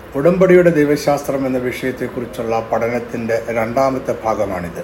ഉടമ്പടിയുടെ ദൈവശാസ്ത്രം എന്ന വിഷയത്തെക്കുറിച്ചുള്ള പഠനത്തിൻ്റെ രണ്ടാമത്തെ ഭാഗമാണിത്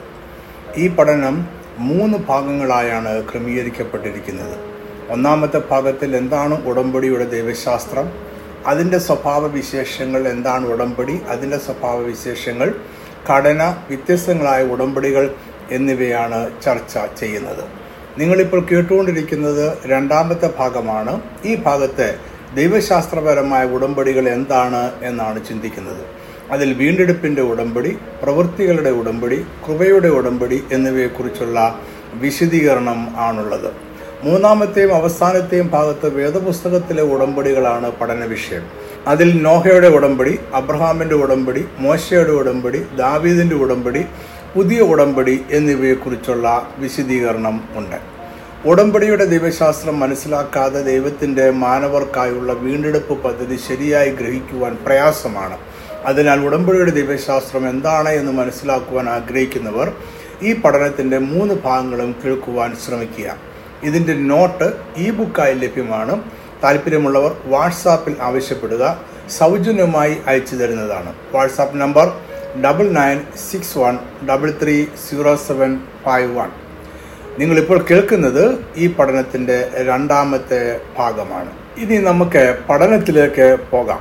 ഈ പഠനം മൂന്ന് ഭാഗങ്ങളായാണ് ക്രമീകരിക്കപ്പെട്ടിരിക്കുന്നത് ഒന്നാമത്തെ ഭാഗത്തിൽ എന്താണ് ഉടമ്പടിയുടെ ദൈവശാസ്ത്രം അതിൻ്റെ സ്വഭാവ വിശേഷങ്ങൾ എന്താണ് ഉടമ്പടി അതിൻ്റെ സ്വഭാവ വിശേഷങ്ങൾ ഘടന വ്യത്യസ്തങ്ങളായ ഉടമ്പടികൾ എന്നിവയാണ് ചർച്ച ചെയ്യുന്നത് നിങ്ങളിപ്പോൾ കേട്ടുകൊണ്ടിരിക്കുന്നത് രണ്ടാമത്തെ ഭാഗമാണ് ഈ ഭാഗത്ത് ദൈവശാസ്ത്രപരമായ ഉടമ്പടികൾ എന്താണ് എന്നാണ് ചിന്തിക്കുന്നത് അതിൽ വീണ്ടെടുപ്പിൻ്റെ ഉടമ്പടി പ്രവൃത്തികളുടെ ഉടമ്പടി കൃപയുടെ ഉടമ്പടി എന്നിവയെക്കുറിച്ചുള്ള വിശദീകരണം ആണുള്ളത് മൂന്നാമത്തെയും അവസാനത്തെയും ഭാഗത്ത് വേദപുസ്തകത്തിലെ ഉടമ്പടികളാണ് പഠന വിഷയം അതിൽ നോഹയുടെ ഉടമ്പടി അബ്രഹാമിൻ്റെ ഉടമ്പടി മോശയുടെ ഉടമ്പടി ദാവീദിൻ്റെ ഉടമ്പടി പുതിയ ഉടമ്പടി എന്നിവയെക്കുറിച്ചുള്ള വിശദീകരണം ഉണ്ട് ഉടമ്പടിയുടെ ദൈവശാസ്ത്രം മനസ്സിലാക്കാതെ ദൈവത്തിൻ്റെ മാനവർക്കായുള്ള വീണ്ടെടുപ്പ് പദ്ധതി ശരിയായി ഗ്രഹിക്കുവാൻ പ്രയാസമാണ് അതിനാൽ ഉടമ്പടിയുടെ ദൈവശാസ്ത്രം എന്താണ് എന്ന് മനസ്സിലാക്കുവാൻ ആഗ്രഹിക്കുന്നവർ ഈ പഠനത്തിൻ്റെ മൂന്ന് ഭാഗങ്ങളും കേൾക്കുവാൻ ശ്രമിക്കുക ഇതിൻ്റെ നോട്ട് ഇ ബുക്കായി ലഭ്യമാണ് താല്പര്യമുള്ളവർ വാട്സാപ്പിൽ ആവശ്യപ്പെടുക സൗജന്യമായി അയച്ചു തരുന്നതാണ് WhatsApp number double nine six one double three zero seven five one നിങ്ങളിപ്പോൾ കേൾക്കുന്നത് ഈ പഠനത്തിൻ്റെ രണ്ടാമത്തെ ഭാഗമാണ് ഇനി നമുക്ക് പഠനത്തിലേക്ക് പോകാം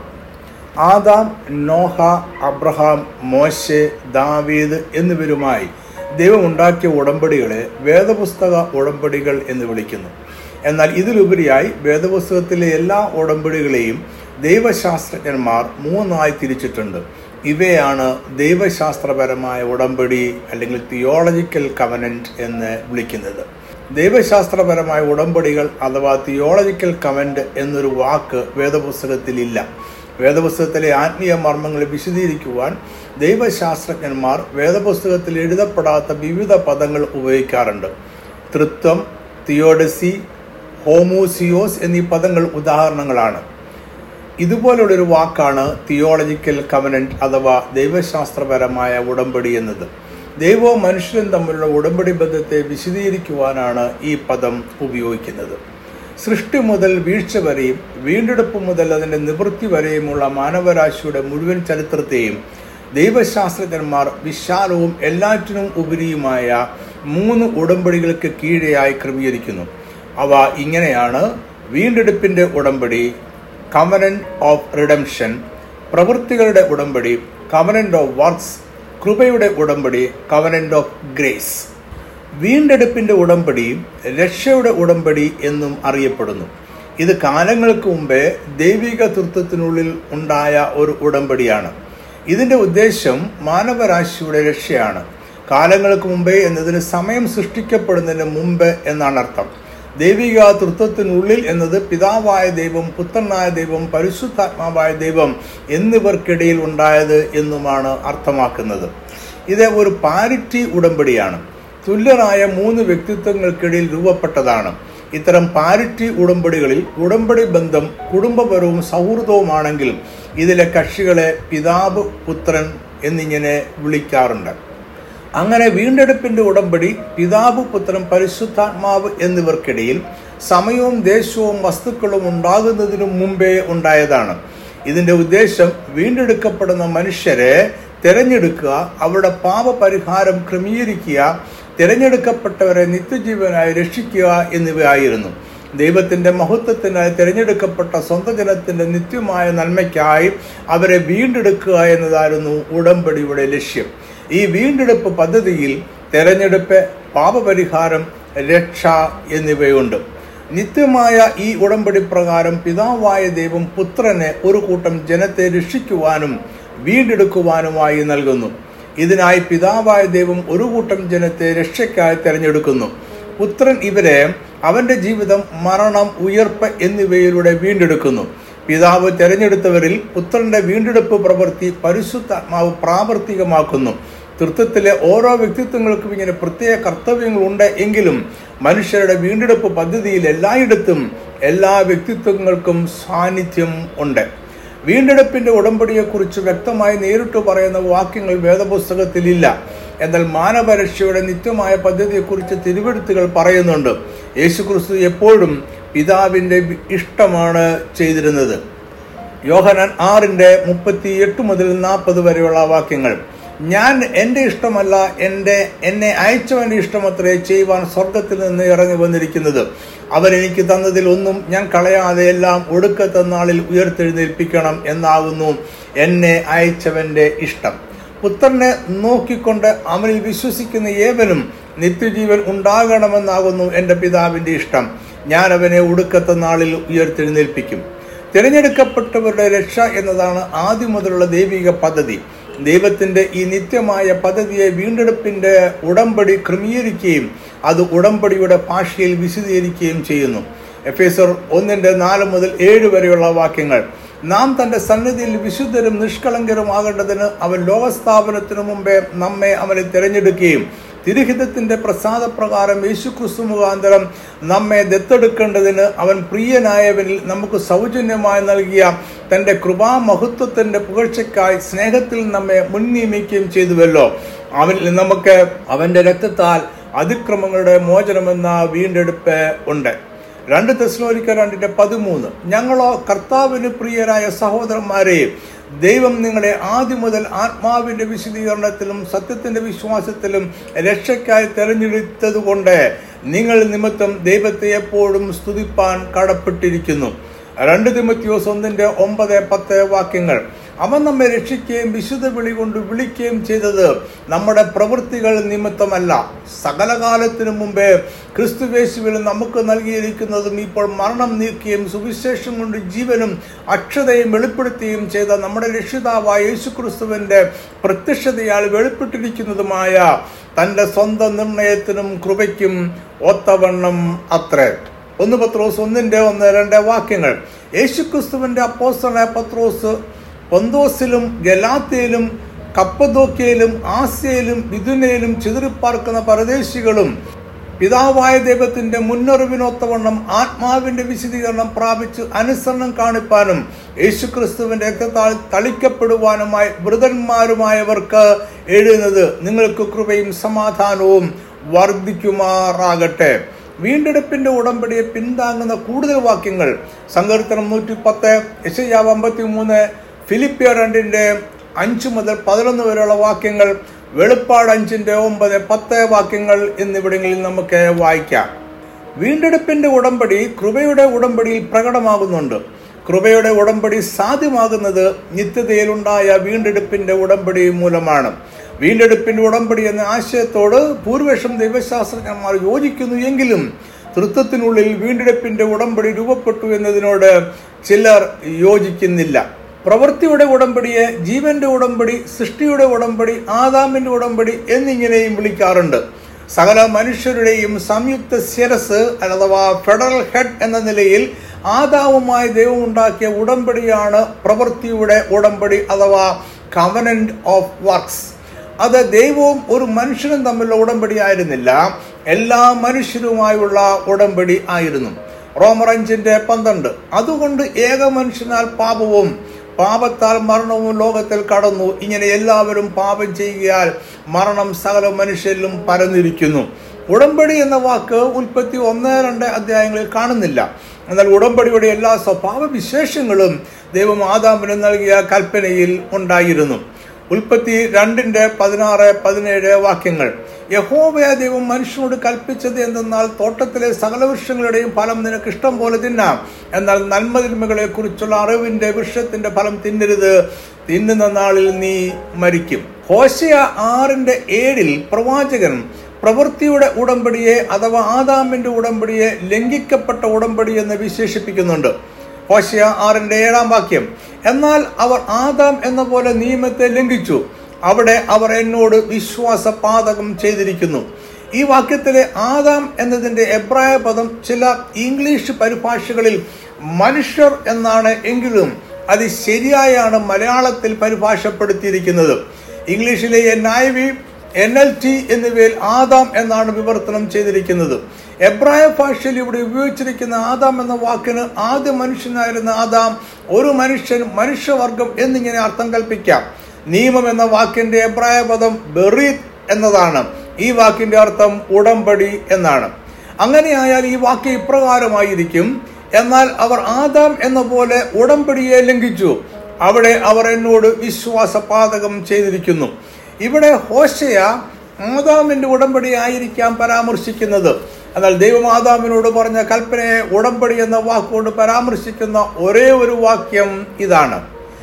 ആദാം നോഹ അബ്രഹാം മോശെ ദാവീദ് എന്നിവരുമായി ദൈവം ഉണ്ടാക്കിയ ഉടമ്പടികളെ വേദപുസ്തക ഉടമ്പടികൾ എന്ന് വിളിക്കുന്നു എന്നാൽ ഇതിലുപരിയായി വേദപുസ്തകത്തിലെ എല്ലാ ഉടമ്പടികളെയും ദൈവശാസ്ത്രജ്ഞന്മാർ മൂന്നായി തിരിച്ചിട്ടുണ്ട് ഇവയാണ് ദൈവശാസ്ത്രപരമായ ഉടമ്പടി അല്ലെങ്കിൽ തിയോളജിക്കൽ കവനന്റ് എന്ന് വിളിക്കുന്നത് ദൈവശാസ്ത്രപരമായ ഉടമ്പടികൾ അഥവാ തിയോളജിക്കൽ കവന്റ് എന്നൊരു വാക്ക് വേദപുസ്തകത്തിലില്ല വേദപുസ്തകത്തിലെ ആത്മീയ മർമ്മങ്ങളെ വിശദീകരിക്കുവാൻ ദൈവശാസ്ത്രജ്ഞന്മാർ വേദപുസ്തകത്തിൽ എഴുതപ്പെടാത്ത വിവിധ പദങ്ങൾ ഉപയോഗിക്കാറുണ്ട് തൃത്വം തിയോഡസി ഹോമോസിയോസ് എന്നീ പദങ്ങൾ ഉദാഹരണങ്ങളാണ് ഇതുപോലുള്ളൊരു വാക്കാണ് തിയോളജിക്കൽ കവനന്റ് അഥവാ ദൈവശാസ്ത്രപരമായ ഉടമ്പടി എന്നത് ദൈവവും മനുഷ്യരും തമ്മിലുള്ള ഉടമ്പടി ബന്ധത്തെ വിശദീകരിക്കുവാനാണ് ഈ പദം ഉപയോഗിക്കുന്നത് സൃഷ്ടി മുതൽ വീഴ്ച വരെയും വീണ്ടെടുപ്പ് മുതൽ അതിൻ്റെ നിവൃത്തി വരെയുമുള്ള മാനവരാശിയുടെ മുഴുവൻ ചരിത്രത്തെയും ദൈവശാസ്ത്രജ്ഞന്മാർ വിശാലവും എല്ലാറ്റിനും ഉപരിയുമായ മൂന്ന് ഉടമ്പടികൾക്ക് കീഴെയായി ക്രമീകരിക്കുന്നു അവ ഇങ്ങനെയാണ് വീണ്ടെടുപ്പിൻ്റെ ഉടമ്പടി കവനന്റ് ഓഫ് റിഡംഷൻ പ്രവൃത്തികളുടെ ഉടമ്പടി കവനന്റ് ഓഫ് വർക്ക്സ് കൃപയുടെ ഉടമ്പടി കവനന്റ് ഓഫ് ഗ്രേസ് വീണ്ടെടുപ്പിന്റെ ഉടമ്പടി രക്ഷയുടെ ഉടമ്പടി എന്നും അറിയപ്പെടുന്നു ഇത് കാലങ്ങൾക്ക് മുമ്പേ ദൈവിക തൃത്വത്തിനുള്ളിൽ ഉണ്ടായ ഒരു ഉടമ്പടിയാണ് ഇതിന്റെ ഉദ്ദേശം മാനവരാശിയുടെ രക്ഷയാണ് കാലങ്ങൾക്ക് മുമ്പേ എന്നതിന് സമയം സൃഷ്ടിക്കപ്പെടുന്നതിന് മുമ്പ് എന്നാണ് അർത്ഥം ദൈവിക തൃത്വത്തിനുള്ളിൽ എന്നത് പിതാവായ ദൈവം പുത്രനായ ദൈവം പരിശുദ്ധാത്മാവായ ദൈവം എന്നിവർക്കിടയിൽ ഉണ്ടായത് എന്നുമാണ് അർത്ഥമാക്കുന്നത് ഇത് ഒരു പാരിറ്റി ഉടമ്പടിയാണ് തുല്യരായ മൂന്ന് വ്യക്തിത്വങ്ങൾക്കിടയിൽ രൂപപ്പെട്ടതാണ് ഇത്തരം പാരിറ്റി ഉടമ്പടികളിൽ ഉടമ്പടി ബന്ധം കുടുംബപരവും സൗഹൃദവുമാണെങ്കിൽ ഇതിലെ കക്ഷികളെ പിതാവ് പുത്രൻ എന്നിങ്ങനെ വിളിക്കാറുണ്ട് അങ്ങനെ വീണ്ടെടുപ്പിന്റെ ഉടമ്പടി പിതാവ് പുത്രൻ പരിശുദ്ധാത്മാവ് എന്നിവർക്കിടയിൽ സമയവും ദേശവും വസ്തുക്കളും ഉണ്ടാകുന്നതിനു മുമ്പേ ഉണ്ടായതാണ് ഇതിന്റെ ഉദ്ദേശം വീണ്ടെടുക്കപ്പെടുന്ന മനുഷ്യരെ തിരഞ്ഞെടുക്കുക അവരുടെ പാപപരിഹാരം ക്രമീകരിക്കുക തിരഞ്ഞെടുക്കപ്പെട്ടവരെ നിത്യജീവനായി രക്ഷിക്കുക എന്നിവയായിരുന്നു ദൈവത്തിന്റെ മഹത്വത്തിനായി തിരഞ്ഞെടുക്കപ്പെട്ട സ്വന്തം ജനത്തിന്റെ നിത്യമായ നന്മയ്ക്കായി അവരെ വീണ്ടെടുക്കുക എന്നതായിരുന്നു ഉടമ്പടിയുടെ ലക്ഷ്യം ഈ വീണ്ടെടുപ്പ് പദ്ധതിയിൽ തെരഞ്ഞെടുപ്പ് പാപപരിഹാരം രക്ഷ എന്നിവയുണ്ട് നിത്യമായ ഈ ഉടമ്പടി പ്രകാരം പിതാവായ ദൈവം പുത്രനെ ഒരു കൂട്ടം ജനത്തെ രക്ഷിക്കുവാനും വീണ്ടെടുക്കുവാനുമായി നൽകുന്നു ഇതിനായി പിതാവായ ദൈവം ഒരു കൂട്ടം ജനത്തെ രക്ഷയ്ക്കായി തിരഞ്ഞെടുക്കുന്നു പുത്രൻ ഇവരെ അവന്റെ ജീവിതം മരണം ഉയർപ്പ് എന്നിവയിലൂടെ വീണ്ടെടുക്കുന്നു പിതാവ് തെരഞ്ഞെടുത്തവരിൽ പുത്രന്റെ വീണ്ടെടുപ്പ് പ്രവൃത്തി പരിശുദ്ധാത്മാവ് പ്രാവർത്തികമാക്കുന്നു തൃത്വത്തിലെ ഓരോ വ്യക്തിത്വങ്ങൾക്കും ഇങ്ങനെ പ്രത്യേക കർത്തവ്യങ്ങളുണ്ട് എങ്കിലും മനുഷ്യരുടെ വീണ്ടെടുപ്പ് പദ്ധതിയിൽ എല്ലായിടത്തും എല്ലാ വ്യക്തിത്വങ്ങൾക്കും സാന്നിധ്യം ഉണ്ട് വീണ്ടെടുപ്പിന്റെ ഉടമ്പടിയെക്കുറിച്ച് വ്യക്തമായി നേരിട്ട് പറയുന്ന വാക്യങ്ങൾ വേദപുസ്തകത്തിലില്ല എന്നാൽ മാനവരക്ഷയുടെ നിത്യമായ പദ്ധതിയെക്കുറിച്ച് തിരുവെടുത്തുകൾ പറയുന്നുണ്ട് യേശുക്രിസ്തു എപ്പോഴും പിതാവിൻ്റെ ഇഷ്ടമാണ് ചെയ്തിരുന്നത് യോഹനൻ ആറിന്റെ മുപ്പത്തി എട്ട് മുതൽ നാൽപ്പത് വരെയുള്ള വാക്യങ്ങൾ ഞാൻ എൻ്റെ ഇഷ്ടമല്ല എൻ്റെ എന്നെ അയച്ചവൻ്റെ ഇഷ്ടമത്രേ ചെയ്യുവാൻ സ്വർഗത്തിൽ നിന്ന് ഇറങ്ങി വന്നിരിക്കുന്നത് അവൻ എനിക്ക് തന്നതിൽ ഒന്നും ഞാൻ കളയാതെ എല്ലാം ഒടുക്കത്തെ നാളിൽ ഉയർത്തെഴുന്നേൽപ്പിക്കണം എന്നാകുന്നു എന്നെ അയച്ചവൻ്റെ ഇഷ്ടം പുത്രനെ നോക്കിക്കൊണ്ട് അവനിൽ വിശ്വസിക്കുന്ന ഏവനും നിത്യജീവൻ ഉണ്ടാകണമെന്നാകുന്നു എൻ്റെ പിതാവിൻ്റെ ഇഷ്ടം ഞാൻ അവനെ ഒടുക്കത്തെ നാളിൽ ഉയർത്തെഴുന്നേൽപ്പിക്കും തിരഞ്ഞെടുക്കപ്പെട്ടവരുടെ രക്ഷ എന്നതാണ് ആദ്യം മുതലുള്ള ദൈവിക പദ്ധതി ദൈവത്തിന്റെ ഈ നിത്യമായ പദ്ധതിയെ വീണ്ടെടുപ്പിന്റെ ഉടമ്പടി ക്രമീകരിക്കുകയും അത് ഉടമ്പടിയുടെ ഭാഷയിൽ വിശദീകരിക്കുകയും ചെയ്യുന്നു എഫേസർ ഒന്നിന്റെ നാല് മുതൽ ഏഴ് വരെയുള്ള വാക്യങ്ങൾ നാം തന്റെ സന്നിധിയിൽ വിശുദ്ധരും നിഷ്കളങ്കരുമാകേണ്ടതിന് അവൻ ലോകസ്ഥാപനത്തിനു മുമ്പേ നമ്മെ അവനെ തിരഞ്ഞെടുക്കുകയും തിരുഹിതത്തിന്റെ പ്രസാദപ്രകാരം യേശുക്രിസ്തു മുഖാന്തരം നമ്മെ ദത്തെടുക്കേണ്ടതിന് അവൻ പ്രിയനായവനിൽ നമുക്ക് സൗജന്യമായി നൽകിയ തന്റെ കൃപാമഹത്വത്തിന്റെ പുകഴ്ചയ്ക്കായി സ്നേഹത്തിൽ നമ്മെ മുൻനിയമിക്കുകയും ചെയ്തുവല്ലോ അവനിൽ നമുക്ക് അവന്റെ രക്തത്താൽ അതിക്രമങ്ങളുടെ മോചനമെന്ന വീണ്ടെടുപ്പ് ഉണ്ട് രണ്ട് തെസ്ലോലിക്ക രണ്ടിന്റെ പതിമൂന്ന് ഞങ്ങളോ കർത്താവിന് പ്രിയരായ സഹോദരന്മാരെ ദൈവം നിങ്ങളെ ആദ്യം മുതൽ ആത്മാവിന്റെ വിശദീകരണത്തിലും സത്യത്തിന്റെ വിശ്വാസത്തിലും രക്ഷയ്ക്കായി തെരഞ്ഞെടുത്തതുകൊണ്ട് നിങ്ങൾ നിമിത്തം ദൈവത്തെ എപ്പോഴും സ്തുതിപ്പാൻ കടപ്പെട്ടിരിക്കുന്നു രണ്ട് തിമത്യോസ് ഒന്നിന്റെ ഒമ്പത് പത്ത് വാക്യങ്ങൾ അവൻ നമ്മെ രക്ഷിക്കുകയും വിശുദ്ധ വിളി കൊണ്ട് വിളിക്കുകയും ചെയ്തത് നമ്മുടെ പ്രവൃത്തികൾ നിമിത്തമല്ല സകലകാലത്തിനു മുമ്പേ ക്രിസ്തുവേശുവിൽ നമുക്ക് നൽകിയിരിക്കുന്നതും ഇപ്പോൾ മരണം നീക്കുകയും സുവിശേഷം കൊണ്ട് ജീവനും അക്ഷതയും വെളിപ്പെടുത്തുകയും ചെയ്ത നമ്മുടെ രക്ഷിതാവായ യേശുക്രിസ്തുവിന്റെ പ്രത്യക്ഷതയാൽ വെളിപ്പെട്ടിരിക്കുന്നതുമായ തന്റെ സ്വന്തം നിർണയത്തിനും കൃപയ്ക്കും ഒത്തവണ്ണം അത്രേ ഒന്ന് പത്രോസ് ഒന്നിന്റെ ഒന്ന് രണ്ട് വാക്യങ്ങൾ യേശുക്രിസ്തുവിന്റെ അപ്പോസ്തലനായ പത്രോസ് പൊന്തോസിലും ഗലാത്തിയിലും കപ്പദോക്കയിലും ആസ്യയിലും ബിദുനയിലും ചിതറിപ്പാർക്കുന്ന പരദേശികളും പിതാവായ ദൈവത്തിന്റെ മുന്നറിവിനൊത്തവണ്ണം ആത്മാവിന്റെ വിശദീകരണം പ്രാപിച്ച് അനുസരണം കാണിപ്പാനും യേശുക്രിസ്തുവിന്റെ രക്തത്താൽ തളിക്കപ്പെടുവാനുമായി വൃതന്മാരുമായവർക്ക് എഴുതുന്നത് നിങ്ങൾക്ക് കൃപയും സമാധാനവും വർദ്ധിക്കുമാറാകട്ടെ വീണ്ടെടുപ്പിന്റെ ഉടമ്പടിയെ പിന്താങ്ങുന്ന കൂടുതൽ വാക്യങ്ങൾ സങ്കീർത്തനം നൂറ്റി പത്ത് യശയാവ് അമ്പത്തി മൂന്ന് ഫിലിപ്പിയ രണ്ടിന്റെ അഞ്ച് മുതൽ പതിനൊന്ന് വരെയുള്ള വാക്യങ്ങൾ വെളുപ്പാട് അഞ്ചിന്റെ ഒമ്പത് പത്ത് വാക്യങ്ങൾ എന്നിവിടങ്ങളിൽ നമുക്ക് വായിക്കാം വീണ്ടെടുപ്പിന്റെ ഉടമ്പടി കൃപയുടെ ഉടമ്പടിയിൽ പ്രകടമാകുന്നുണ്ട് കൃപയുടെ ഉടമ്പടി സാധ്യമാകുന്നത് നിത്യതയിലുണ്ടായ വീണ്ടെടുപ്പിന്റെ ഉടമ്പടി മൂലമാണ് വീണ്ടെടുപ്പിന്റെ ഉടമ്പടി എന്ന ആശയത്തോട് ഭൂരിപക്ഷം ദൈവശാസ്ത്രജ്ഞന്മാർ യോജിക്കുന്നു എങ്കിലും തൃത്വത്തിനുള്ളിൽ വീണ്ടെടുപ്പിന്റെ ഉടമ്പടി രൂപപ്പെട്ടു എന്നതിനോട് ചിലർ യോജിക്കുന്നില്ല പ്രവൃത്തിയുടെ ഉടമ്പടിയെ ജീവന്റെ ഉടമ്പടി സൃഷ്ടിയുടെ ഉടമ്പടി ആദാമിന്റെ ഉടമ്പടി എന്നിങ്ങനെയും വിളിക്കാറുണ്ട് സകല മനുഷ്യരുടെയും സംയുക്ത ശിരസ് അഥവാ ഫെഡറൽ ഹെഡ് എന്ന നിലയിൽ ആദാവുമായി ദൈവം ഉണ്ടാക്കിയ ഉടമ്പടിയാണ് പ്രവൃത്തിയുടെ ഉടമ്പടി അഥവാ കവനന്റ് ഓഫ് വർക്ക്സ് അത് ദൈവവും ഒരു മനുഷ്യനും തമ്മിലുള്ള ഉടമ്പടി ആയിരുന്നില്ല എല്ലാ മനുഷ്യരുമായുള്ള ഉടമ്പടി ആയിരുന്നു റോമർ അഞ്ചിന്റെ പന്ത്രണ്ട് അതുകൊണ്ട് ഏക മനുഷ്യനാൽ പാപവും പാപത്താൽ മരണവും ലോകത്തിൽ കടന്നു ഇങ്ങനെ എല്ലാവരും പാപം ചെയ്യുകയാൽ മരണം സകല മനുഷ്യരിലും പരന്നിരിക്കുന്നു ഉടമ്പടി എന്ന വാക്ക് ഉൽപ്പത്തി ഒന്ന് രണ്ട് അധ്യായങ്ങളിൽ കാണുന്നില്ല എന്നാൽ ഉടമ്പടിയുടെ എല്ലാ സ്വഭാവ വിശേഷങ്ങളും ദൈവം ആദാമിന് നൽകിയ കൽപ്പനയിൽ ഉണ്ടായിരുന്നു ഉൽപ്പത്തി രണ്ടിന്റെ പതിനാറ് പതിനേഴ് വാക്യങ്ങൾ യഹോവയ ദൈവം മനുഷ്യനോട് കൽപ്പിച്ചത് എന്തെന്നാൽ തോട്ടത്തിലെ സകല വൃക്ഷങ്ങളുടെയും ഫലം നിനക്ക് ഇഷ്ടം പോലെ തിന്നാം എന്നാൽ നന്മതിന്മകളെ കുറിച്ചുള്ള അറിവിന്റെ വൃക്ഷത്തിന്റെ ഫലം തിന്നരുത് തിന്നുന്ന നാളിൽ നീ മരിക്കും ഹോശയ ആറിന്റെ ഏഴിൽ പ്രവാചകൻ പ്രവൃത്തിയുടെ ഉടമ്പടിയെ അഥവാ ആദാമിന്റെ ഉടമ്പടിയെ ലംഘിക്കപ്പെട്ട ഉടമ്പടി എന്ന് വിശേഷിപ്പിക്കുന്നുണ്ട് ഹോശയ ആറിന്റെ ഏഴാം വാക്യം എന്നാൽ അവർ ആദാം എന്ന പോലെ നിയമത്തെ ലംഘിച്ചു അവിടെ അവർ എന്നോട് വിശ്വാസപാതകം ചെയ്തിരിക്കുന്നു ഈ വാക്യത്തിലെ ആദാം എന്നതിന്റെ എബ്രായ പദം ചില ഇംഗ്ലീഷ് പരിഭാഷകളിൽ മനുഷ്യർ എന്നാണ് എങ്കിലും അത് ശരിയായാണ് മലയാളത്തിൽ പരിഭാഷപ്പെടുത്തിയിരിക്കുന്നത് ഇംഗ്ലീഷിലെ N I V N L T എന്നിവയിൽ ആദാം എന്നാണ് വിവർത്തനം ചെയ്തിരിക്കുന്നത് എബ്രായ ഭാഷയിൽ ഇവിടെ ഉപയോഗിച്ചിരിക്കുന്ന ആദാം എന്ന വാക്കിന് ആദ്യ മനുഷ്യനായിരുന്ന ആദാം ഒരു മനുഷ്യൻ മനുഷ്യവർഗം എന്നിങ്ങനെ അർത്ഥം കൽപ്പിക്കാം നിയമം എന്ന വാക്കിന്റെ എബ്രായ പദം ബെറീത് എന്നതാണ് ഈ വാക്കിന്റെ അർത്ഥം ഉടമ്പടി എന്നാണ് അങ്ങനെയായാൽ ഈ വാക്യം ഇപ്രകാരമായിരിക്കും എന്നാൽ അവർ ആദാം എന്ന പോലെ ഉടമ്പടിയെ ലംഘിച്ചു അവിടെ അവർ എന്നോട് വിശ്വാസപാതകം ചെയ്തിരിക്കുന്നു ഇവിടെ ഹോശയ ആദാമിന്റെ ഉടമ്പടി ആയിരിക്കാം പരാമർശിക്കുന്നത് എന്നാൽ ദൈവം ആദാമിനോട് പറഞ്ഞ കൽപ്പനയെ ഉടമ്പടി എന്ന വാക്കുകൊണ്ട് പരാമർശിക്കുന്ന ഒരേ ഒരു വാക്യം ഇതാണ്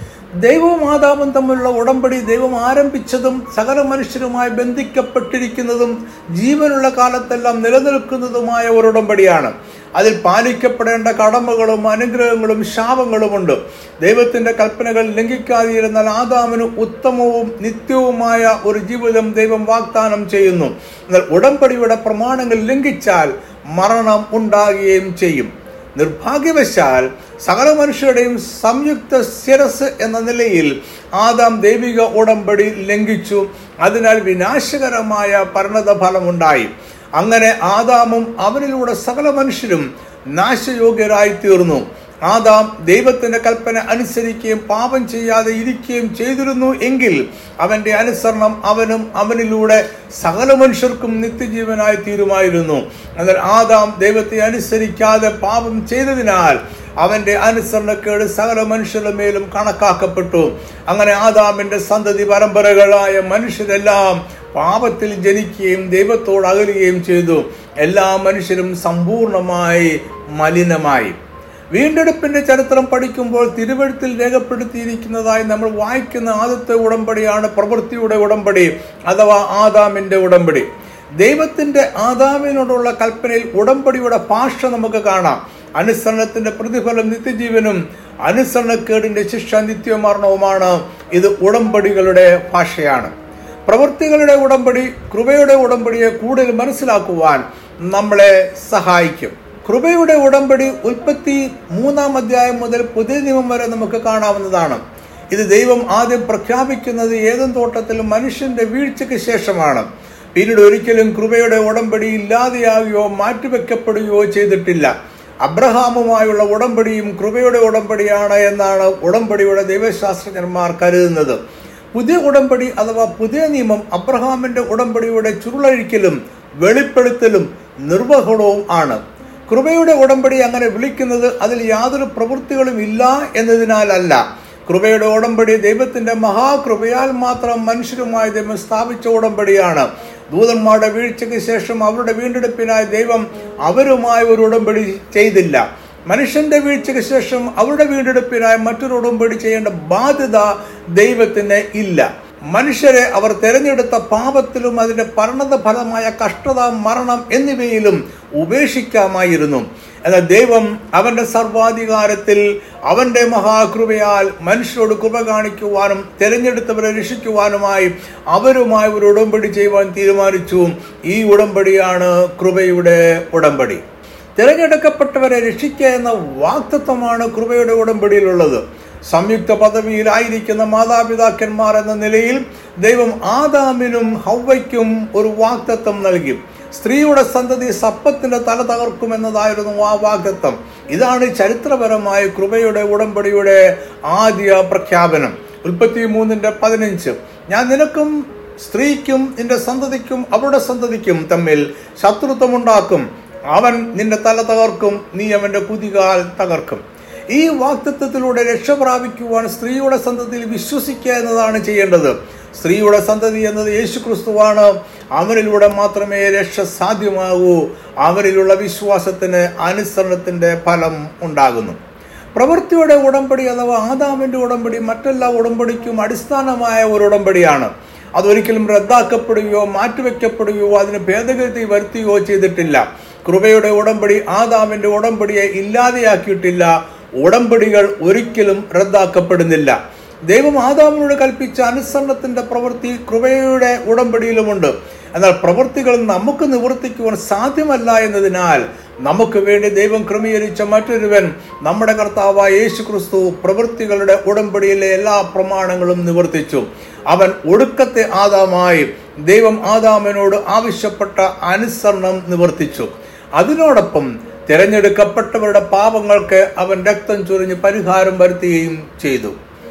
ദൈവവും ആദാമും തമ്മിലുള്ള ഉടമ്പടി ദൈവം ആരംഭിച്ചതും സകല മനുഷ്യരുമായി ബന്ധിക്കപ്പെട്ടിരിക്കുന്നതും ജീവനുള്ള കാലത്തെല്ലാം നിലനിൽക്കുന്നതുമായ ഒരു ഉടമ്പടിയാണ് അതിൽ പാലിക്കപ്പെടേണ്ട കടമകളും അനുഗ്രഹങ്ങളും ശാപങ്ങളുമുണ്ട് ദൈവത്തിന്റെ കൽപ്പനകൾ ലംഘിക്കാതിരുന്നാൽ ആദാമിന് ഉത്തമവും നിത്യവുമായ ഒരു ജീവിതം ദൈവം വാഗ്ദാനം ചെയ്യുന്നു എന്നാൽ ഉടമ്പടിയുടെ പ്രമാണങ്ങൾ ലംഘിച്ചാൽ മരണം ഉണ്ടാകുകയും ചെയ്യും നിർഭാഗ്യവശാൽ സകല മനുഷ്യരുടെയും സംയുക്ത ശിരസ് എന്ന നിലയിൽ ആദാം ദൈവിക ഉടമ്പടി ലംഘിച്ചു അതിനാൽ വിനാശകരമായ പരിണത ഫലമുണ്ടായി അങ്ങനെ ആദാമും അവനിലൂടെ സകല മനുഷ്യരും നാശയോഗ്യരായി തീർന്നു ആദാം ദൈവത്തിന്റെ കൽപ്പന അനുസരിക്കുകയും പാപം ചെയ്യാതെ ഇരിക്കുകയും ചെയ്തിരുന്നു എങ്കിൽ അവന്റെ അനുസരണം അവനും അവനിലൂടെ സകല മനുഷ്യർക്കും നിത്യജീവനായി തീരുമായിരുന്നു എന്നാൽ ആദാം ദൈവത്തെ അനുസരിക്കാതെ പാപം ചെയ്തതിനാൽ അവന്റെ അനുസരണക്കേട് സകല മനുഷ്യരുടെ മേലും കണക്കാക്കപ്പെട്ടു അങ്ങനെ ആദാമിന്റെ സന്തതി പരമ്പരകളായ മനുഷ്യരെല്ലാം പാപത്തിൽ ജനിക്കുകയും ദൈവത്തോട് അകലുകയും ചെയ്തു എല്ലാ മനുഷ്യരും സമ്പൂർണമായി മലിനമായി വീണ്ടെടുപ്പിന്റെ ചരിത്രം പഠിക്കുമ്പോൾ തിരുവഴുത്തിൽ രേഖപ്പെടുത്തിയിരിക്കുന്നതായി നമ്മൾ വായിക്കുന്ന ആദ്യത്തെ ഉടമ്പടിയാണ് പ്രവൃത്തിയുടെ ഉടമ്പടി അഥവാ ആദാമിന്റെ ഉടമ്പടി ദൈവത്തിന്റെ ആദാമിനോടുള്ള കൽപ്പനയിൽ ഉടമ്പടിയുടെ ഭാഷ നമുക്ക് കാണാം അനുസരണത്തിന്റെ പ്രതിഫലം നിത്യജീവനും അനുസരണക്കേടിന്റെ ശിക്ഷ നിത്യമരണവുമാണ് ഇത് ഉടമ്പടികളുടെ ഭാഷയാണ് പ്രവൃത്തികളുടെ ഉടമ്പടി കൃപയുടെ ഉടമ്പടിയെ കൂടുതൽ മനസ്സിലാക്കുവാൻ നമ്മളെ സഹായിക്കും കൃപയുടെ ഉടമ്പടി ഉൽപ്പത്തി മൂന്നാം അധ്യായം മുതൽ പുതിയ നിയമം വരെ നമുക്ക് കാണാവുന്നതാണ് ഇത് ദൈവം ആദ്യം പ്രഖ്യാപിക്കുന്നത് ഏതും തോട്ടത്തിൽ മനുഷ്യന്റെ വീഴ്ചയ്ക്ക് ശേഷമാണ് പിന്നീട് ഒരിക്കലും കൃപയുടെ ഉടമ്പടി ഇല്ലാതെയാകുകയോ മാറ്റിവെക്കപ്പെടുകയോ ചെയ്തിട്ടില്ല അബ്രഹാമുമായുള്ള ഉടമ്പടിയും കൃപയുടെ ഉടമ്പടിയാണ് എന്നാണ് ഉടമ്പടിയുടെ ദൈവശാസ്ത്രജ്ഞന്മാർ കരുതുന്നത് പുതിയ ഉടമ്പടി അഥവാ പുതിയ നിയമം അബ്രഹാമിന്റെ ഉടമ്പടിയുടെ ചുരുളഴിക്കലും വെളിപ്പെടുത്തലും നിർവഹണവും ആണ് കൃപയുടെ ഉടമ്പടി അങ്ങനെ വിളിക്കുന്നത് അതിൽ യാതൊരു പ്രവൃത്തികളും ഇല്ല എന്നതിനാലല്ല കൃപയുടെ ഉടമ്പടി ദൈവത്തിന്റെ മഹാകൃപയാൽ മാത്രം മനുഷ്യരുമായി ദൈവം സ്ഥാപിച്ച ഉടമ്പടിയാണ് ദൂതന്മാരുടെ വീഴ്ചയ്ക്ക് ശേഷം അവരുടെ വീണ്ടെടുപ്പിനായി ദൈവം അവരുമായി ഒരു ഉടമ്പടി ചെയ്തില്ല മനുഷ്യന്റെ വീഴ്ചയ്ക്ക് ശേഷം അവരുടെ വീണ്ടെടുപ്പിനായി മറ്റൊരു ഉടമ്പടി ചെയ്യേണ്ട ബാധ്യത ദൈവത്തിന് ഇല്ല മനുഷ്യരെ അവർ തെരഞ്ഞെടുത്ത പാപത്തിലും അതിന്റെ പരിണത ഫലമായ കഷ്ടത മരണം എന്നിവയിലും ഉപേക്ഷിക്കാമായിരുന്നു എന്നാൽ ദൈവം അവന്റെ സർവാധികാരത്തിൽ അവന്റെ മഹാകൃപയാൽ മനുഷ്യരോട് കൃപ കാണിക്കുവാനും തെരഞ്ഞെടുത്തവരെ രക്ഷിക്കുവാനുമായി അവരുമായി ഒരു ഉടമ്പടി ചെയ്യുവാൻ തീരുമാനിച്ചു ഈ ഉടമ്പടിയാണ് കൃപയുടെ ഉടമ്പടി തിരഞ്ഞെടുക്കപ്പെട്ടവരെ രക്ഷിക്കുക എന്ന വാക്തത്വമാണ് കൃപയുടെ ഉടമ്പടിയിലുള്ളത് സംയുക്ത പദവിയിലായിരിക്കുന്ന മാതാപിതാക്കന്മാർ എന്ന നിലയിൽ ദൈവം ആദാമിനും ഹൗവയ്ക്കും ഒരു വാക്തത്വം നൽകി സ്ത്രീയുടെ സന്തതി സപ്പത്തിന്റെ തല തകർക്കുമെന്നതായിരുന്നു ആ വാഗ്ദത്വം ഇതാണ് ചരിത്രപരമായ കൃപയുടെ ഉടമ്പടിയുടെ ആദ്യ പ്രഖ്യാപനം ഉൽപ്പത്തി മൂന്നിന്റെ പതിനഞ്ച് ഞാൻ നിനക്കും സ്ത്രീക്കും നിന്റെ സന്തതിക്കും അവരുടെ സന്തതിക്കും തമ്മിൽ ശത്രുത്വമുണ്ടാക്കും അവൻ നിന്റെ തല തകർക്കും നീ അവന്റെ കുതികാൽ തകർക്കും ഈ വാക്തത്വത്തിലൂടെ രക്ഷ പ്രാപിക്കുവാൻ സ്ത്രീയുടെ സന്തതിയിൽ വിശ്വസിക്കുക എന്നതാണ് ചെയ്യേണ്ടത് സ്ത്രീയുടെ സന്തതി എന്നത് യേശു ക്രിസ്തുവാണ് അവനിലൂടെ മാത്രമേ രക്ഷ സാധ്യമാകൂ അവനിലുള്ള വിശ്വാസത്തിന് അനുസരണത്തിന്റെ ഫലം ഉണ്ടാകുന്നു പ്രവൃത്തിയുടെ ഉടമ്പടി അഥവാ ആദാമിന്റെ ഉടമ്പടി മറ്റെല്ലാ ഉടമ്പടിക്കും അടിസ്ഥാനമായ ഒരു ഉടമ്പടിയാണ് അതൊരിക്കലും റദ്ദാക്കപ്പെടുകയോ മാറ്റിവെക്കപ്പെടുകയോ അതിന് ഭേദഗതി വരുത്തുകയോ ചെയ്തിട്ടില്ല കൃപയുടെ ഉടമ്പടി ആദാമിന്റെ ഉടമ്പടിയെ ഇല്ലാതെയാക്കിയിട്ടില്ല ഉടമ്പടികൾ ഒരിക്കലും റദ്ദാക്കപ്പെടുന്നില്ല ദൈവം ആദാമിനോട് കൽപ്പിച്ച അനുസരണത്തിന്റെ പ്രവൃത്തി കൃപയുടെ ഉടമ്പടിയിലുമുണ്ട് എന്നാൽ പ്രവൃത്തികൾ നമുക്ക് നിവർത്തിക്കുവാൻ സാധ്യമല്ല എന്നതിനാൽ നമുക്ക് വേണ്ടി ദൈവം ക്രമീകരിച്ച മറ്റൊരുവൻ നമ്മുടെ കർത്താവായ യേശു ക്രിസ്തു പ്രവൃത്തികളുടെ ഉടമ്പടിയിലെ എല്ലാ പ്രമാണങ്ങളും നിവർത്തിച്ചു അവൻ ഒടുക്കത്തെ ആദാമായി ദൈവം ആദാമിനോട് ആവശ്യപ്പെട്ട അനുസരണം നിവർത്തിച്ചു അതിനോടൊപ്പം തിരഞ്ഞെടുക്കപ്പെട്ടവരുടെ പാപങ്ങൾക്ക് അവൻ രക്തം ചൊരിഞ്ഞ് പരിഹാരം വരുത്തുകയും ചെയ്തു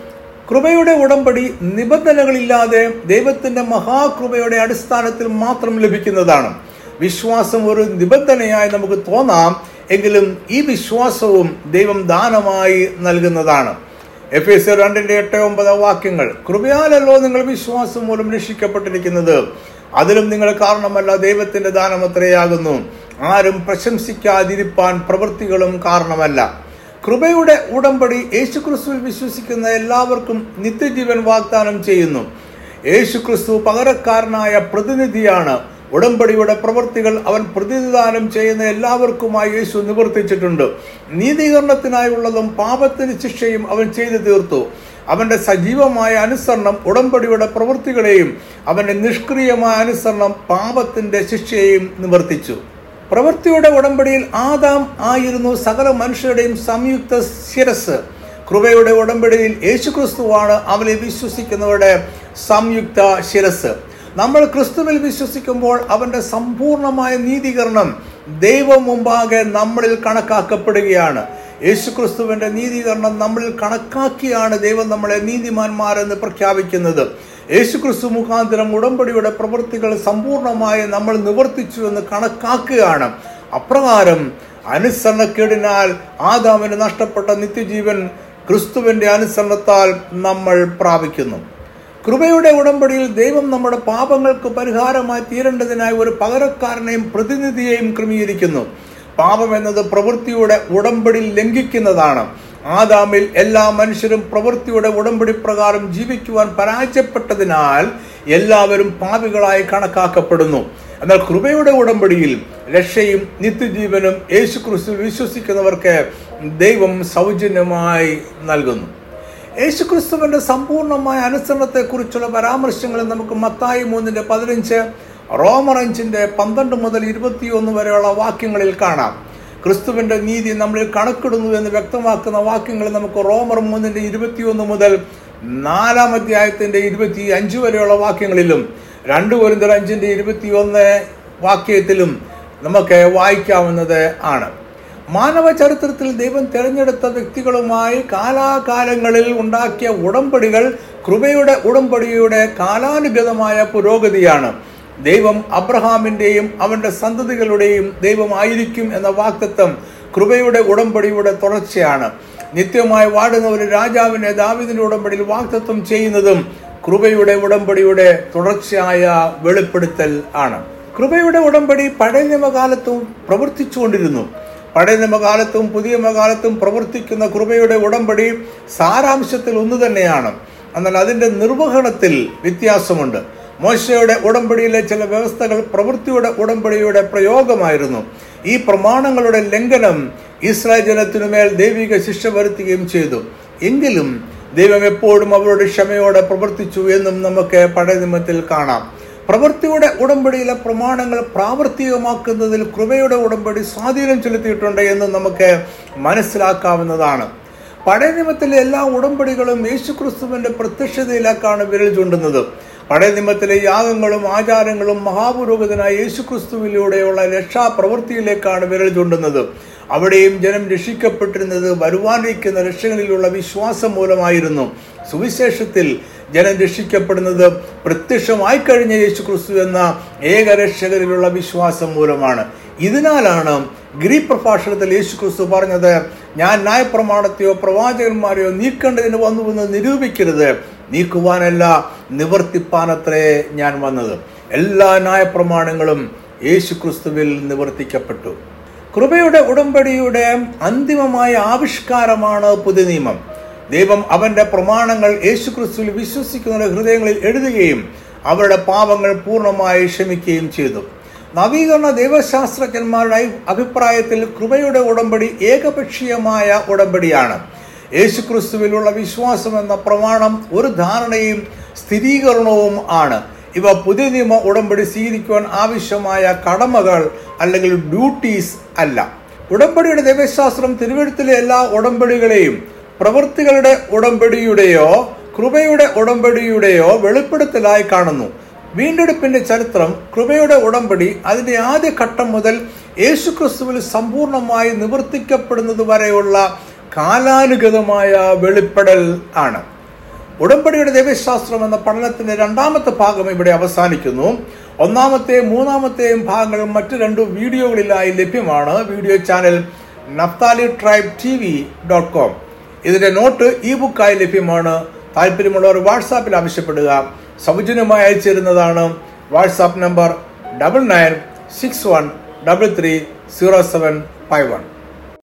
കൃപയുടെ ഉടമ്പടി നിബന്ധനകളില്ലാതെ ദൈവത്തിന്റെ മഹാകൃപയുടെ അടിസ്ഥാനത്തിൽ മാത്രം ലഭിക്കുന്നതാണ് വിശ്വാസം ഒരു നിബന്ധനയായി നമുക്ക് തോന്നാം എങ്കിലും ഈ വിശ്വാസവും ദൈവം ദാനമായി നൽകുന്നതാണ് എഫ് എസ് രണ്ടിന്റെ എട്ട് ഒമ്പത് വാക്യങ്ങൾ കൃപയാലല്ലോ നിങ്ങൾ വിശ്വാസം മൂലം രക്ഷിക്കപ്പെട്ടിരിക്കുന്നത് അതിലും നിങ്ങൾ കാരണമല്ല ദൈവത്തിന്റെ ദാനമത്രയാകുന്നു ആരും പ്രശംസിക്കാതിരിപ്പാൻ പ്രവൃത്തികളും കാരണമല്ല കൃപയുടെ ഉടമ്പടി യേശുക്രിസ്തുവിൽ വിശ്വസിക്കുന്ന എല്ലാവർക്കും നിത്യജീവൻ വാഗ്ദാനം ചെയ്യുന്നു യേശുക്രിസ്തു പകരക്കാരനായ പ്രതിനിധിയാണ് ഉടമ്പടിയുടെ പ്രവൃത്തികൾ അവൻ പ്രതിനിധാനം ചെയ്യുന്ന എല്ലാവർക്കുമായി യേശു നിവർത്തിച്ചിട്ടുണ്ട് നീതീകരണത്തിനായുള്ളതും പാപത്തിന് ശിക്ഷയും അവൻ ചെയ്തു തീർത്തു അവന്റെ സജീവമായ അനുസരണം ഉടമ്പടിയുടെ പ്രവൃത്തികളെയും അവന്റെ നിഷ്ക്രിയമായ അനുസരണം പാപത്തിന്റെ ശിക്ഷയെയും നിവർത്തിച്ചു പ്രവൃത്തിയുടെ ഉടമ്പടിയിൽ ആദാം ആയിരുന്നു സകല മനുഷ്യരുടെയും സംയുക്ത ശിരസ് കൃപയുടെ ഉടമ്പടിയിൽ യേശുക്രിസ്തുവാണ് അവനെ വിശ്വസിക്കുന്നവരുടെ സംയുക്ത ശിരസ് നമ്മൾ ക്രിസ്തുവിൽ വിശ്വസിക്കുമ്പോൾ അവന്റെ സമ്പൂർണമായ നീതീകരണം ദൈവം മുമ്പാകെ നമ്മളിൽ കണക്കാക്കപ്പെടുകയാണ് യേശുക്രിസ്തുവിന്റെ നീതീകരണം നമ്മളിൽ കണക്കാക്കിയാണ് ദൈവം നമ്മളെ നീതിമാന്മാരെന്ന് പ്രഖ്യാപിക്കുന്നത് യേശുക്രിസ്തു മുഖാന്തരം ഉടമ്പടിയുടെ പ്രവൃത്തികൾ സമ്പൂർണമായി നമ്മൾ നിവർത്തിച്ചു എന്ന് കണക്കാക്കുകയാണ് അപ്രകാരം അനുസരണക്കേടിനാൽ ആദാമിന് നഷ്ടപ്പെട്ട നിത്യജീവൻ ക്രിസ്തുവിന്റെ അനുസരണത്താൽ നമ്മൾ പ്രാപിക്കുന്നു കൃപയുടെ ഉടമ്പടിയിൽ ദൈവം നമ്മുടെ പാപങ്ങൾക്ക് പരിഹാരമായി തീരേണ്ടതിനായി ഒരു പകരക്കാരനെയും പ്രതിനിധിയെയും ക്രമീകരിക്കുന്നു പാപം എന്നത് പ്രവൃത്തിയുടെ ഉടമ്പടി ലംഘിക്കുന്നതാണ് ആദാമിൽ എല്ലാ മനുഷ്യരും പ്രവൃത്തിയുടെ ഉടമ്പടി പ്രകാരം ജീവിക്കുവാൻ പരാജയപ്പെട്ടതിനാൽ എല്ലാവരും പാപികളായി കണക്കാക്കപ്പെടുന്നു എന്നാൽ കൃപയുടെ ഉടമ്പടിയിൽ രക്ഷയും നിത്യജീവനും യേശു ക്രിസ്തു വിശ്വസിക്കുന്നവർക്ക് ദൈവം സൗജന്യമായി നൽകുന്നു യേശുക്രിസ്തുവിന്റെ സമ്പൂർണമായ അനുസരണത്തെക്കുറിച്ചുള്ള പരാമർശങ്ങൾ നമുക്ക് മത്തായി മൂന്നിന്റെ പതിനഞ്ച് റോമർ അഞ്ചിന്റെ പന്ത്രണ്ട് മുതൽ ഇരുപത്തിയൊന്ന് വരെയുള്ള വാക്യങ്ങളിൽ കാണാം ക്രിസ്തുവിന്റെ നീതി നമ്മളിൽ കണക്കിടുന്നു എന്ന് വ്യക്തമാക്കുന്ന വാക്യങ്ങൾ നമുക്ക് റോമർ മൂന്നിന്റെ ഇരുപത്തിയൊന്ന് മുതൽ നാലാം അധ്യായത്തിന്റെ ഇരുപത്തി അഞ്ച് വരെയുള്ള വാക്യങ്ങളിലും രണ്ട് കൊരിന്തർ അഞ്ചിന്റെ ഇരുപത്തിയൊന്ന് വാക്യത്തിലും നമുക്ക് വായിക്കാവുന്നത് ആണ് മാനവ ചരിത്രത്തിൽ ദൈവം തിരഞ്ഞെടുത്ത വ്യക്തികളുമായി കാലാകാലങ്ങളിൽ ഉണ്ടാക്കിയ ഉടമ്പടികൾ കൃപയുടെ ഉടമ്പടിയുടെ കാലാനുഗതമായ പുരോഗതിയാണ് ദൈവം അബ്രഹാമിന്റെയും അവന്റെ സന്തതികളുടെയും ദൈവമായിരിക്കും എന്ന വാക്തത്വം കൃപയുടെ ഉടമ്പടിയുടെ തുടർച്ചയാണ് നിത്യമായി വാടുന്ന ഒരു രാജാവിനെ ദാവിദിന്റെ ഉടമ്പടിയിൽ വാക്തത്വം ചെയ്യുന്നതും കൃപയുടെ ഉടമ്പടിയുടെ തുടർച്ചയായ വെളിപ്പെടുത്തൽ ആണ് കൃപയുടെ ഉടമ്പടി പഴയ നിയമകാലത്തും പ്രവർത്തിച്ചുകൊണ്ടിരുന്നു പഴയ നിയമകാലത്തും പുതിയ നിയമകാലത്തും പ്രവർത്തിക്കുന്ന കൃപയുടെ ഉടമ്പടി സാരാംശത്തിൽ ഒന്ന് തന്നെയാണ് എന്നാൽ അതിന്റെ നിർവഹണത്തിൽ വ്യത്യാസമുണ്ട് മോശയുടെ ഉടമ്പടിയിലെ ചില വ്യവസ്ഥകൾ പ്രവൃത്തിയുടെ ഉടമ്പടിയുടെ പ്രയോഗമായിരുന്നു ഈ പ്രമാണങ്ങളുടെ ലംഘനം ഇസ്രായേൽ ജനത്തിനുമേൽ ദൈവിക ശിക്ഷ വരുത്തുകയും ചെയ്തു എങ്കിലും ദൈവം എപ്പോഴും അവരുടെ ക്ഷമയോടെ പ്രവർത്തിച്ചു എന്നും നമുക്ക് പഴയ നിയമത്തിൽ കാണാം പ്രവൃത്തിയുടെ ഉടമ്പടിയിലെ പ്രമാണങ്ങൾ പ്രാവർത്തികമാക്കുന്നതിൽ കൃപയുടെ ഉടമ്പടി സ്വാധീനം ചെലുത്തിയിട്ടുണ്ട് എന്ന് നമുക്ക് മനസ്സിലാക്കാവുന്നതാണ് പഴയ നിയമത്തിലെ എല്ലാ ഉടമ്പടികളും യേശുക്രിസ്തുവിന്റെ പ്രത്യക്ഷതയിലേക്കാണ് വിരൽ ചൂണ്ടുന്നത് പഴയ നിയമത്തിലെ യാഗങ്ങളും ആചാരങ്ങളും മഹാപുരോഗതനായ യേശുക്രിസ്തുവിലൂടെയുള്ള രക്ഷാപ്രവൃത്തിയിലേക്കാണ് വിരൽ ചൂണ്ടുന്നത് അവിടെയും ജനം രക്ഷിക്കപ്പെട്ടിരുന്നത് വരുവാനിരിക്കുന്ന രക്ഷകളിലുള്ള വിശ്വാസം മൂലമായിരുന്നു സുവിശേഷത്തിൽ ജനം രക്ഷിക്കപ്പെടുന്നത് പ്രത്യക്ഷമായി കഴിഞ്ഞ യേശു ക്രിസ്തു എന്ന ഏകരക്ഷകരിലുള്ള വിശ്വാസം മൂലമാണ് ഇതിനാലാണ് ഗ്രീക്ക് പ്രഭാഷണത്തിൽ യേശു ക്രിസ്തു പറഞ്ഞത് ഞാൻ ന്യായപ്രമാണത്തെയോ പ്രവാചകന്മാരെയോ നീക്കേണ്ടതിന് വന്നുവെന്ന് നിരൂപിക്കരുത് നീക്കുവാനല്ല നിവർത്തിപ്പാനത്രേ ഞാൻ വന്നത് എല്ലാ ന്യായപ്രമാണങ്ങളും യേശു ക്രിസ്തുവിൽ നിവർത്തിക്കപ്പെട്ടു കൃപയുടെ ഉടമ്പടിയുടെ അന്തിമമായ ആവിഷ്കാരമാണ് പുതിയ നിയമം ദൈവം അവന്റെ പ്രമാണങ്ങൾ യേശുക്രിസ്തുവിൽ വിശ്വസിക്കുന്ന ഹൃദയങ്ങളിൽ എഴുതുകയും അവരുടെ പാപങ്ങൾ പൂർണ്ണമായി ക്ഷമിക്കുകയും ചെയ്തു നവീകരണ ദൈവശാസ്ത്രജ്ഞന്മാരുടെ അഭിപ്രായത്തിൽ കൃപയുടെ ഉടമ്പടി ഏകപക്ഷീയമായ ഉടമ്പടിയാണ് യേശുക്രിസ്തുവിലുള്ള വിശ്വാസം എന്ന പ്രമാണം ഒരു ധാരണയും സ്ഥിരീകരണവും ആണ് ഇവ പുതിയ നിയമ ഉടമ്പടി സ്വീകരിക്കുവാൻ ആവശ്യമായ കടമകൾ അല്ലെങ്കിൽ ഡ്യൂട്ടീസ് അല്ല ഉടമ്പടിയുടെ ദൈവശാസ്ത്രം തിരുവഴുത്തിലെ എല്ലാ ഉടമ്പടികളെയും പ്രവൃത്തികളുടെ ഉടമ്പടിയുടെയോ കൃപയുടെ ഉടമ്പടിയുടെയോ വെളിപ്പെടുത്തലായി കാണുന്നു വീണ്ടെടുപ്പിന്റെ ചരിത്രം കൃപയുടെ ഉടമ്പടി അതിന്റെ ആദ്യ ഘട്ടം മുതൽ യേശുക്രിസ്തുവിൽ സമ്പൂർണമായി നിവർത്തിക്കപ്പെടുന്നത് വരെയുള്ള കാലാനുഗതമായ വെളിപ്പെടൽ ആണ് ഉടമ്പടിയുടെ ദൈവശാസ്ത്രം എന്ന പഠനത്തിന്റെ രണ്ടാമത്തെ ഭാഗം ഇവിടെ അവസാനിക്കുന്നു ഒന്നാമത്തെയും മൂന്നാമത്തെയും ഭാഗങ്ങൾ മറ്റു രണ്ടു വീഡിയോകളിലായി ലഭ്യമാണ് video channel Naphtali tribe T V dot com ഇതിന്റെ നോട്ട് ഇ ബുക്കായി ലഭ്യമാണ് താല്പര്യമുള്ളവർ വാട്സാപ്പിൽ ആവശ്യപ്പെടുക സൗജന്യമായി അയച്ചു തരുന്നതാണ് WhatsApp number double nine six one double three zero seven five one